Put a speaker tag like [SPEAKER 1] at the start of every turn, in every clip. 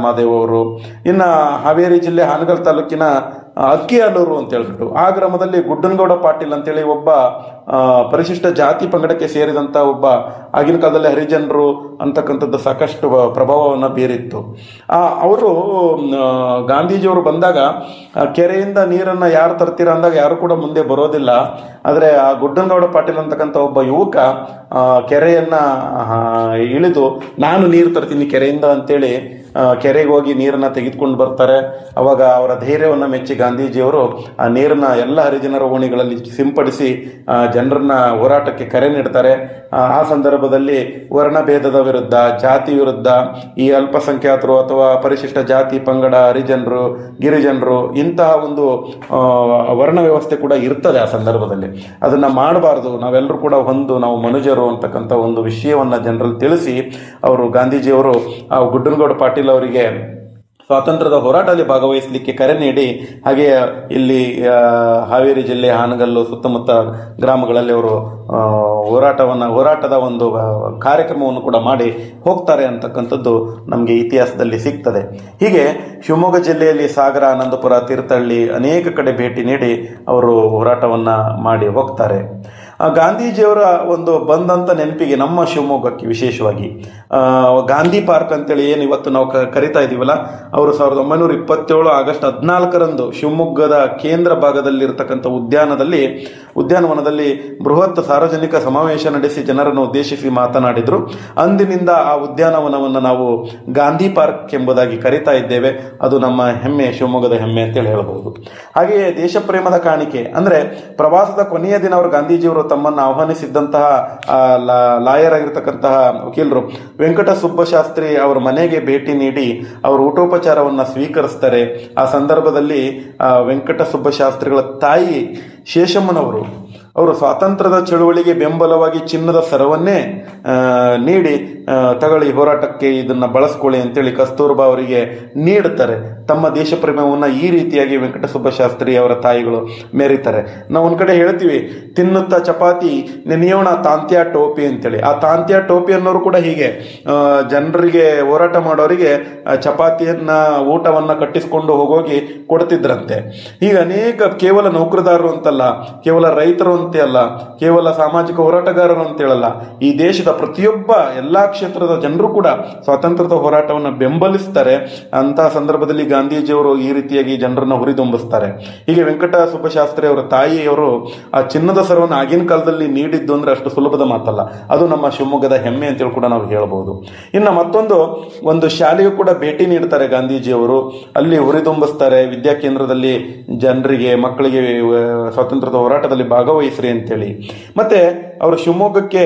[SPEAKER 1] ರಾಮಾದೇವ್ ಅವರು ಇನ್ನು ಹಾವೇರಿ ಜಿಲ್ಲೆ ಹಾನಗಲ್ ತಾಲೂಕಿನ ಅಕ್ಕಿಯಾಲೂರು ಅಂತ ಹೇಳ್ಬಿಟ್ಟು ಆ ಗ್ರಾಮದಲ್ಲಿ ಗುಡ್ಡನಗೌಡ ಪಾಟೀಲ್ ಅಂತೇಳಿ ಒಬ್ಬ ಆ, ಪರಿಶಿಷ್ಟ ಜಾತಿ ಪಂಗಡಕ್ಕೆ ಸೇರಿದಂತ ಒಬ್ಬ ಆಗಿನ ಕಾಲದಲ್ಲಿ ಹರಿಜನರು ಅಂತಕ್ಕಂಥದ್ದು ಸಾಕಷ್ಟು ಪ್ರಭಾವವನ್ನು ಬೀರಿತ್ತು ಆ, ಅವರು ಆ, ಗಾಂಧೀಜಿಯವರು ಬಂದಾಗ ಆ, ಕೆರೆಯಿಂದ ನೀರನ್ನ ಯಾರು ತರ್ತೀರ ಅಂದಾಗ ಯಾರು ಕೂಡ ಮುಂದೆ ಬರೋದಿಲ್ಲ ಆದರೆ ಆ ಗುಡ್ಡನಗೌಡ ಪಾಟೀಲ್ ಅಂತಕ್ಕಂಥ ಒಬ್ಬ ಯುವಕ ಆ, ಕೆರೆಯನ್ನ ಆ, ಇಳಿದು ನಾನು ನೀರು ತರ್ತೀನಿ ಕೆರೆಯಿಂದ ಅಂತೇಳಿ ಆ, ಕೆರೆಗೆ ಹೋಗಿ ನೀರನ್ನ ತೆಗೆದುಕೊಂಡು ಬರ್ತಾರೆ ಅವಾಗ ಅವರ ಧೈರ್ಯವನ್ನ ಮೆಚ್ಚಿ ಗಾಂಧೀಜಿಯವರು ಆ ನೀರನ್ನ ಎಲ್ಲ ಹರಿಜನರ ಓಣಿಗಳಲ್ಲಿ ಸಿಂಪಡಿಸಿ ಆ, ಜನರನ್ನ ಹೋರಾಟಕ್ಕೆ ಕರೆ ನೀಡ್ತಾರೆ ಆ, ಆ ಸಂದರ್ಭದಲ್ಲಿ ವರ್ಣಭೇದದ ವಿರುದ್ಧ ಜಾತಿ ವಿರುದ್ಧ ಈ ಅಲ್ಪಸಂಖ್ಯಾತರು ಅಥವಾ ಪರಿಶಿಷ್ಟ ಜಾತಿ ಪಂಗಡ ಹರಿಜನರು ಗಿರಿಜನರು ಇಂತಹ ಒಂದು ಆ, ವರ್ಣ ವ್ಯವಸ್ಥೆ ಕೂಡ ಇರ್ತದೆ ಆ ಸಂದರ್ಭದಲ್ಲಿ ಅದನ್ನ ಮಾಡಬಾರ್ದು ನಾವೆಲ್ಲರೂ ಕೂಡ ಒಂದು ನಾವು ಮನುಜರು ಅಂತಕ್ಕಂಥ ಒಂದು ವಿಷಯವನ್ನ ಜನರಲ್ಲಿ ತಿಳಿಸಿ ಅವರು ಗಾಂಧೀಜಿಯವರು ಆ ಗುಡ್ಡನಗೌಡ ಪಾಟೀಲ್ ಅವರಿಗೆ ಸ್ವಾತಂತ್ರ್ಯದ ಹೋರಾಟದಲ್ಲಿ ಭಾಗವಹಿಸಲಿಕ್ಕೆ ಕರೆ ನೀಡಿ ಹಾಗೆ ಇಲ್ಲಿ ಆ, ಹಾವೇರಿ ಜಿಲ್ಲೆ ಹಾನಗಲ್ಲು ಸುತ್ತಮುತ್ತ ಗ್ರಾಮಗಳಲ್ಲಿ ಅವರು ಆ, ಹೋರಾಟವನ್ನ ಹೋರಾಟದ ಒಂದು ಆ, ಕಾರ್ಯಕ್ರಮವನ್ನು ಕೂಡ ಮಾಡಿ ಹೋಗ್ತಾರೆ ಅಂತಕ್ಕಂಥದ್ದು ನಮಗೆ ಇತಿಹಾಸದಲ್ಲಿ ಸಿಗ್ತದೆ ಹೀಗೆ ಶಿವಮೊಗ್ಗ ಜಿಲ್ಲೆಯಲ್ಲಿ ಸಾಗರ ಆನಂದಪುರ ತೀರ್ಥಹಳ್ಳಿ ಅನೇಕ ಕಡೆ ಭೇಟಿ ನೀಡಿ ಅವರು ಹೋರಾಟವನ್ನ ಮಾಡಿ ಹೋಗ್ತಾರೆ ಆ, ಗಾಂಧೀಜಿಯವರ ಒಂದು ಬಂದಂತ ನೆನಪಿಗೆ ನಮ್ಮ ಶಿವಮೊಗ್ಗಕ್ಕೆ ವಿಶೇಷವಾಗಿ ಆ, ಗಾಂಧಿ ಪಾರ್ಕ್ ಅಂತೇಳಿ ಏನು ಇವತ್ತು ನಾವು ಕ- ಕರಿತಾ ಇದೀವಲ್ಲ ಅವರು ಸಾವಿರದ ಒಂಬೈನೂರ ಇಪ್ಪತ್ತೇಳು ಆಗಸ್ಟ್ ಹದಿನಾಲ್ಕರಂದು ಶಿವಮೊಗ್ಗದ ಕೇಂದ್ರ ಭಾಗದಲ್ಲಿರ್ತಕ್ಕಂಥ ಉದ್ಯಾನದಲ್ಲಿ ಉದ್ಯಾನವನದಲ್ಲಿ ಬೃಹತ್ ಸಾರ್ವಜನಿಕ ಸಮಾವೇಶ ನಡೆಸಿ ಜನರನ್ನು ಉದ್ದೇಶಿಸಿ ಮಾತನಾಡಿದ್ರು ಅಂದಿನಿಂದ ಆ ಉದ್ಯಾನವನವನ್ನು ನಾವು ಗಾಂಧಿ ಪಾರ್ಕ್ ಎಂಬುದಾಗಿ ಕರಿತಾ ಇದ್ದೇವೆ ಅದು ನಮ್ಮ ಹೆಮ್ಮೆ ಶಿವಮೊಗ್ಗದ ಹೆಮ್ಮೆ ಅಂತೇಳಿ ಹೇಳಬಹುದು ಹಾಗೆಯೇ ದೇಶ ಪ್ರೇಮದ ಕಾಣಿಕೆ ಅಂದ್ರೆ ಪ್ರವಾಸದ ಕೊನೆಯ ದಿನ ಅವರು ಗಾಂಧೀಜಿಯವರು ತಮ್ಮನ್ನು ಆಹ್ವಾನಿಸಿದ್ದಂತಹ ಆ, ಲಾ- ಲಾಯರ್ ಆಗಿರ್ತಕ್ಕಂತಹ ವಕೀಲರು ವೆಂಕಟ ಸುಬ್ಬಶಾಸ್ತ್ರಿ ಅವರ ಮನೆಗೆ ಭೇಟಿ ನೀಡಿ ಅವರು ಊಟೋಪಚಾರವನ್ನ ಸ್ವೀಕರಿಸ್ತಾರೆ ಆ ಸಂದರ್ಭದಲ್ಲಿ ಆ, ವೆಂಕಟ ಸುಬ್ಬಶಾಸ್ತ್ರಿಗಳ ತಾಯಿ ಶೇಷಮ್ಮನವರು ಅವರು ಸ್ವಾತಂತ್ರ್ಯದ ಚಳುವಳಿಗೆ ಬೆಂಬಲವಾಗಿ ಚಿನ್ನದ ಸರವನ್ನೇ ಆ, ನೀಡಿ ಆ, ತಗೊಳ್ಳಿ ಹೋರಾಟಕ್ಕೆ ಇದನ್ನ ಬಳಸ್ಕೊಳ್ಳಿ ಅಂತೇಳಿ ಕಸ್ತೂರ್ಬಾ ಅವರಿಗೆ ನೀಡುತ್ತಾರೆ ತಮ್ಮ ದೇಶ ಪ್ರೇಮವನ್ನ ಈ ರೀತಿಯಾಗಿ ವೆಂಕಟ ಸುಬ್ಬಶಾಸ್ತ್ರಿ ಅವರ ತಾಯಿಗಳು ಮೆರೀತಾರೆ ನಾವು ಒಂದ್ ಕಡೆ ಹೇಳ್ತೀವಿ ತಿನ್ನುತ್ತಾ ಚಪಾತಿ ನೆನೆಯೋಣ ತಾಂತ್ಯ ಟೋಪಿ ಅಂತೇಳಿ ಆ ತಾಂತ್ಯ ಟೋಪಿ ಅನ್ನೋರು ಕೂಡ ಹೀಗೆ ಆ, ಜನರಿಗೆ ಹೋರಾಟ ಮಾಡೋರಿಗೆ ಆ, ಚಪಾತಿಯನ್ನ ಊಟವನ್ನ ಕಟ್ಟಿಸ್ಕೊಂಡು ಹೋಗೋಗಿ ಕೊಡ್ತಿದ್ರಂತೆ ಹೀಗೆ ಅನೇಕ ಕೇವಲ ನೌಕರದಾರರು ಅಂತಲ್ಲ ಕೇವಲ ರೈತರು ಅಂತೇ ಅಲ್ಲ ಕೇವಲ ಸಾಮಾಜಿಕ ಹೋರಾಟಗಾರರು ಅಂತ ಹೇಳಲ್ಲ ಈ ದೇಶದ ಪ್ರತಿಯೊಬ್ಬ ಎಲ್ಲಾ ಕ್ಷೇತ್ರದ ಜನರು ಕೂಡ ಸ್ವಾತಂತ್ರ್ಯದ ಹೋರಾಟವನ್ನು ಬೆಂಬಲಿಸ್ತಾರೆ ಅಂತಹ ಸಂದರ್ಭದಲ್ಲಿ ಗಾಂಧೀಜಿಯವರು ಈ ರೀತಿಯಾಗಿ ಜನರನ್ನ ಹುರಿದುಂಬಿಸ್ತಾರೆ ಹೀಗೆ ವೆಂಕಟ ಸುಬ್ಬಶಾಸ್ತ್ರಿ ಅವರ ತಾಯಿಯವರು ಆ ಚಿನ್ನದ ಸರವನ್ನು ಆಗಿನ ಕಾಲದಲ್ಲಿ ನೀಡಿದ್ದು ಅಂದ್ರೆ ಅಷ್ಟು ಸುಲಭದ ಮಾತಲ್ಲ ಅದು ನಮ್ಮ ಶಿವಮೊಗ್ಗದ ಹೆಮ್ಮೆ ಅಂತೇಳಿ ಕೂಡ ನಾವು ಹೇಳಬಹುದು ಇನ್ನು ಮತ್ತೊಂದು ಒಂದು ಶಾಲೆಯು ಕೂಡ ಭೇಟಿ ನೀಡ್ತಾರೆ ಗಾಂಧೀಜಿಯವರು ಅಲ್ಲಿ ಹುರಿದುಂಬಿಸ್ತಾರೆ ವಿದ್ಯಾಕೇಂದ್ರದಲ್ಲಿ ಜನರಿಗೆ ಮಕ್ಕಳಿಗೆ ಆ, ಸ್ವಾತಂತ್ರ್ಯದ ಹೋರಾಟದಲ್ಲಿ ಭಾಗವಹಿಸ್ರಿ ಅಂತೇಳಿ ಮತ್ತೆ ಅವರು ಶಿವಮೊಗ್ಗಕ್ಕೆ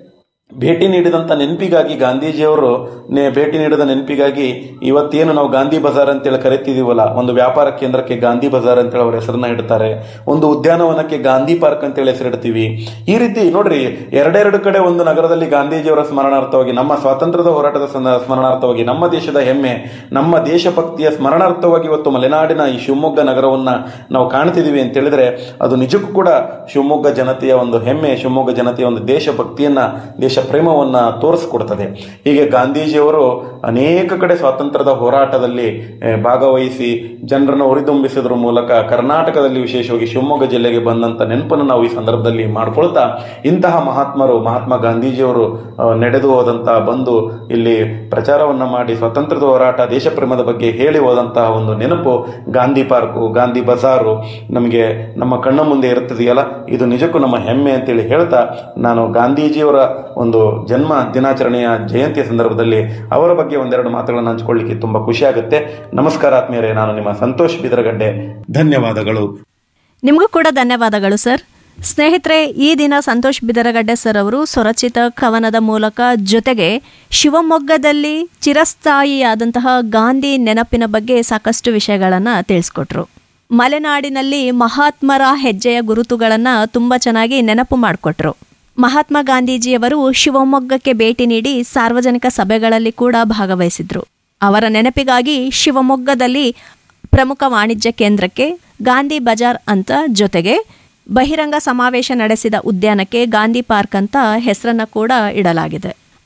[SPEAKER 1] ಭೇಟಿ ನೀಡಿದಂಥ ನೆನಪಿಗಾಗಿ ಗಾಂಧೀಜಿಯವರು ನೆ- ಭೇಟಿ ನೀಡಿದ ನೆನಪಿಗಾಗಿ ಇವತ್ತೇನು ನಾವು ಗಾಂಧಿ ಬಜಾರ್ ಅಂತೇಳಿ ಕರಿತಿದೀವಲ್ಲ ಒಂದು ವ್ಯಾಪಾರ ಕೇಂದ್ರಕ್ಕೆ ಗಾಂಧಿ ಬಜಾರ್ ಅಂತೇಳಿ ಅವ್ರ ಹೆಸರನ್ನ ಇಡ್ತಾರೆ ಒಂದು ಉದ್ಯಾನವನಕ್ಕೆ ಗಾಂಧಿ ಪಾರ್ಕ್ ಅಂತೇಳಿ ಹೆಸರಿಡ್ತೀವಿ ಈ ರೀತಿ ನೋಡ್ರಿ ಎರಡೆರಡು ಕಡೆ ಒಂದು ನಗರದಲ್ಲಿ ಗಾಂಧೀಜಿಯವರ ಸ್ಮರಣಾರ್ಥವಾಗಿ ನಮ್ಮ ಸ್ವಾತಂತ್ರ್ಯದ ಹೋರಾಟದ ಸನ- ಸ್ಮರಣಾರ್ಥವಾಗಿ ನಮ್ಮ ದೇಶದ ಹೆಮ್ಮೆ ನಮ್ಮ ದೇಶಭಕ್ತಿಯ ಸ್ಮರಣಾರ್ಥವಾಗಿ ಇವತ್ತು ಮಲೆನಾಡಿನ ಈ ಶಿವಮೊಗ್ಗ ನಗರವನ್ನ ನಾವು ಕಾಣ್ತಿದೀವಿ ಅಂತ ಹೇಳಿದ್ರೆ ಅದು ನಿಜಕ್ಕೂ ಕೂಡ ಶಿವಮೊಗ್ಗ ಜನತೆಯ ಒಂದು ಹೆಮ್ಮೆ ಶಿವಮೊಗ್ಗ ಜನತೆಯ ಒಂದು ದೇಶಭಕ್ತಿಯನ್ನ ದೇಶ ಪ್ರೇಮವನ್ನ ತೋರಿಸ್ಕೊಡ್ತದೆ ಹೀಗೆ ಗಾಂಧೀಜಿಯವರು ಅನೇಕ ಕಡೆ ಸ್ವಾತಂತ್ರ್ಯದ ಹೋರಾಟದಲ್ಲಿ ಆ, ಭಾಗವಹಿಸಿ ಜನರನ್ನು ಹುರಿದುಂಬಿಸೋದ್ರ ಮೂಲಕ ಕರ್ನಾಟಕದಲ್ಲಿ ವಿಶೇಷವಾಗಿ ಶಿವಮೊಗ್ಗ ಜಿಲ್ಲೆಗೆ ಬಂದಂತ ನೆನಪನ್ನು ನಾವು ಈ ಸಂದರ್ಭದಲ್ಲಿ ಮಾಡ್ಕೊಳ್ತಾ ಇಂತಹ ಮಹಾತ್ಮರು ಮಹಾತ್ಮ ಗಾಂಧೀಜಿಯವರು ಆ, ನಡೆದು ಹೋದಂತಹ ಬಂದು ಇಲ್ಲಿ ಪ್ರಚಾರವನ್ನ ಮಾಡಿ ಸ್ವಾತಂತ್ರ್ಯದ ಹೋರಾಟ ದೇಶ ಪ್ರೇಮದ ಬಗ್ಗೆ ಹೇಳಿ ಹೋದಂತಹ ಒಂದು ನೆನಪು ಗಾಂಧಿ ಪಾರ್ಕು ಗಾಂಧಿ ಬಜಾರು ನಮಗೆ ನಮ್ಮ ಕಣ್ಣ ಮುಂದೆ ಇರುತ್ತದೆಯಲ್ಲ ಇದು ನಿಜಕ್ಕೂ ನಮ್ಮ ಹೆಮ್ಮೆ ಅಂತೇಳಿ ಹೇಳ್ತಾ ನಾನು ಗಾಂಧೀಜಿಯವರ ಒಂದು ಜನ್ಮ ದಿನಾಚರಣೆಯ ಜಯಂತಿಯ ಸಂದರ್ಭದಲ್ಲಿ ಅವರ ಬಗ್ಗೆ ಒಂದೆರಡು ಮಾತುಗಳನ್ನು ಹಂಚಿಕೊಳ್ಳಿಕ್ಕೆ ತುಂಬಾ ಖುಷಿ ಆಗುತ್ತೆ ನಮಸ್ಕಾರ ಆತ್ಮೀಯರೇ ನಾನು ನಿಮ್ಮ ಸಂತೋಷ್ ಬಿದರಗಡ್ಡೆ ಧನ್ಯವಾದಗಳು
[SPEAKER 2] ನಿಮಗೂ ಕೂಡ ಧನ್ಯವಾದಗಳು ಸರ್ ಸ್ನೇಹಿತರೆ ಈ ದಿನ ಸಂತೋಷ್ ಬಿದರಗಡ್ಡೆ ಸರ್ ಅವರು ಸ್ವರಚಿತ ಕವನದ ಮೂಲಕ ಜೊತೆಗೆ ಶಿವಮೊಗ್ಗದಲ್ಲಿ ಚಿರಸ್ಥಾಯಿಯಾದಂತಹ ಗಾಂಧಿ ನೆನಪಿನ ಬಗ್ಗೆ ಸಾಕಷ್ಟು ವಿಷಯಗಳನ್ನು ತಿಳಿಸ್ಕೊಟ್ರು ಮಲೆನಾಡಿನಲ್ಲಿ ಮಹಾತ್ಮರ ಹೆಜ್ಜೆಯ ಗುರುತುಗಳನ್ನು ತುಂಬ ಚೆನ್ನಾಗಿ ನೆನಪು ಮಾಡಿಕೊಟ್ರು ಮಹಾತ್ಮ ಗಾಂಧೀಜಿಯವರು ಶಿವಮೊಗ್ಗಕ್ಕೆ ಭೇಟಿ ನೀಡಿ ಸಾರ್ವಜನಿಕ ಸಭೆಗಳಲ್ಲಿ ಕೂಡ ಭಾಗವಹಿಸಿದ್ರು ಅವರ ನೆನಪಿಗಾಗಿ ಶಿವಮೊಗ್ಗದಲ್ಲಿ ಪ್ರಮುಖ ವಾಣಿಜ್ಯ ಕೇಂದ್ರಕ್ಕೆ ಗಾಂಧಿ ಬಜಾರ್ ಅಂತ ಜೊತೆಗೆ ಬಹಿರಂಗ ಸಮಾವೇಶ ನಡೆಸಿದ ಉದ್ಯಾನಕ್ಕೆ ಗಾಂಧಿ ಪಾರ್ಕ್ ಅಂತ ಹೆಸರನ್ನ ಕೂಡ ಇಡಲಾಗಿದೆ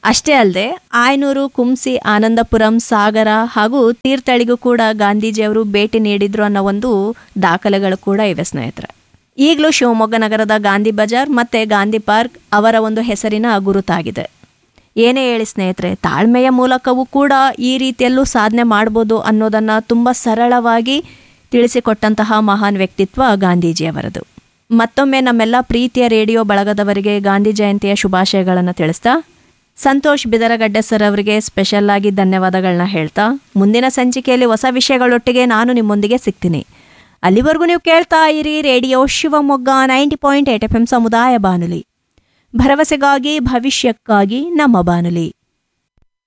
[SPEAKER 2] ಅಷ್ಟೇ ಅಲ್ಲದೆ ಆಯನೂರು ಕುಂಸಿ ಆನಂದಪುರಂ ಸಾಗರ ಹಾಗೂ ತೀರ್ಥಳಿಗೂ ಕೂಡ ಗಾಂಧೀಜಿಯವರು ಭೇಟಿ ನೀಡಿದ್ರು ಅನ್ನೋ ಒಂದು ದಾಖಲೆಗಳು ಕೂಡ ಇವೆ ಸ್ನೇಹಿತರೆ ಈಗಲೂ ಶಿವಮೊಗ್ಗ ನಗರದ ಗಾಂಧಿ ಬಜಾರ್ ಮತ್ತೆ ಗಾಂಧಿ ಪಾರ್ಕ್ ಅವರ ಒಂದು ಹೆಸರಿನ ಗುರುತಾಗಿದೆ ಏನೇ ಹೇಳಿ ಸ್ನೇಹಿತರೆ ತಾಳ್ಮೆಯ ಮೂಲಕವೂ ಕೂಡ ಈ ರೀತಿಯಲ್ಲೂ ಸಾಧನೆ ಮಾಡ್ಬೋದು ಅನ್ನೋದನ್ನು ತುಂಬ ಸರಳವಾಗಿ ತಿಳಿಸಿಕೊಟ್ಟಂತಹ ಮಹಾನ್ ವ್ಯಕ್ತಿತ್ವ ಗಾಂಧೀಜಿಯವರದು ಮತ್ತೊಮ್ಮೆ ನಮ್ಮೆಲ್ಲ ಪ್ರೀತಿಯ ರೇಡಿಯೋ ಬಳಗದವರಿಗೆ ಗಾಂಧಿ ಜಯಂತಿಯ ಶುಭಾಶಯಗಳನ್ನು ತಿಳಿಸ್ತಾ ಸಂತೋಷ್ ಬಿದರಗಡ್ಡೆ ಸರ್ ಅವರಿಗೆ ಸ್ಪೆಷಲ್ ಆಗಿ ಧನ್ಯವಾದಗಳನ್ನ ಹೇಳ್ತಾ ಮುಂದಿನ ಸಂಚಿಕೆಯಲ್ಲಿ ಹೊಸ ವಿಷಯಗಳೊಟ್ಟಿಗೆ ನಾನು ನಿಮ್ಮೊಂದಿಗೆ ಸಿಗ್ತೀನಿ ಅಲ್ಲಿವರೆಗೂ ನೀವು ಕೇಳ್ತಾ ಇರಿ radio Shivamogga ninety point eight F M ಸಮುದಾಯ ಬಾನುಲಿ ಭರವಸೆಗಾಗಿ ಭವಿಷ್ಯಕ್ಕಾಗಿ ನಮ್ಮ ಬಾನುಲಿ